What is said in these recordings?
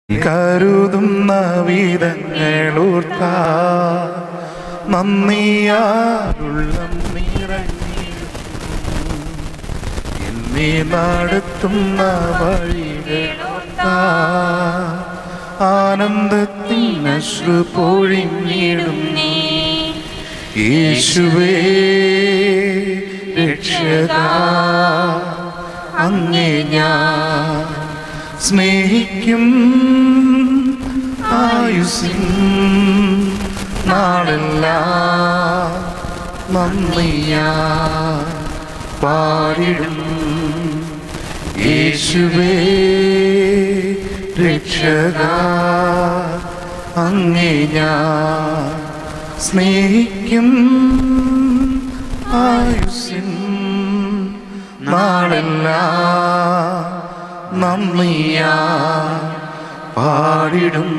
കരുതുന്ന വിധങ്ങളൂർത്ത നന്ദിയാരുള്ളം നിറഞ്ഞി എന്നെ നടത്തുന്ന വഴികളോർത്ത ആനന്ദത്തിന് അശ്രു പൊഴിഞ്ഞിടും യേശുവേ രക്ഷക അങ്ങേ ഞാൻ സ്നേഹിക്കും ആയുസിൻ നാളെല്ലാം നന്ദിയാ പാടിടും യേശുവേ രക്ഷക അങ്ങേ ഞാൻ സ്നേഹിക്കും ആയുസിൻ നാളെല്ലാം നന്ദിയാ പാടിടും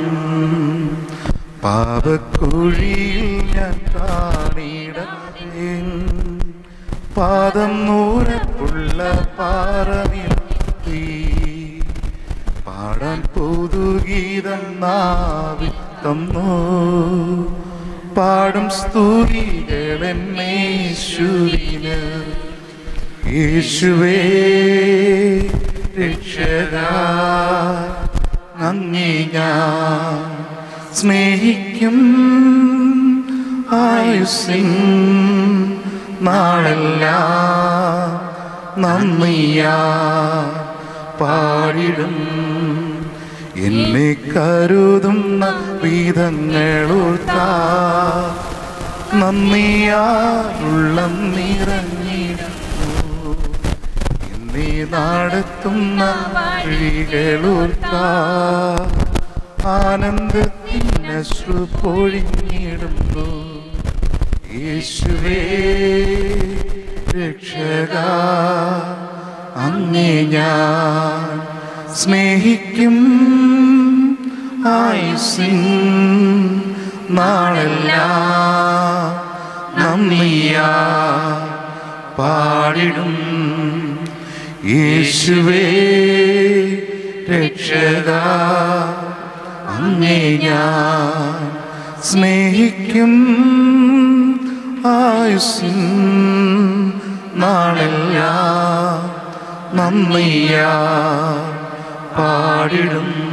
പാപക്കുഴിയിൽ ഞാൻ കാണിടേ പാദം നൂരപ്പുള്ള പാറനിർത്തി പാടാൻ പുതുഗീതം നാവി തന്നു പാടും സ്തുതികളെന്നേശുവിന് യേശുവേ രക്ഷക അങ്ങേ ഞാൻ സ്നേഹിക്കും ആയുസിൻ നാളെല്ലാം നന്ദിയാ പാടിടും എന്നെ കരുതുന്ന വിധങ്ങളൂർത്താ നന്ദിയാറുള്ളം നിറഞ്ഞിടുന്നു എന്നെ നടത്തുന്ന വഴികളൂർത്താ ആനന്ദത്തിന് അശ്രു പൊഴിഞ്ഞിടുന്നു യേശുവേ രക്ഷക അങ്ങേ ഞാൻ സ്നേഹിക്കും ആയുസിൻ നാളെല്ലാം നന്ദിയാ പാടിടും യേശുവേ രക്ഷക അങ്ങേ ഞാൻ സ്നേഹിക്കും ആയുസിൻ നാളെല്ലാം നന്ദിയാ പാടിടും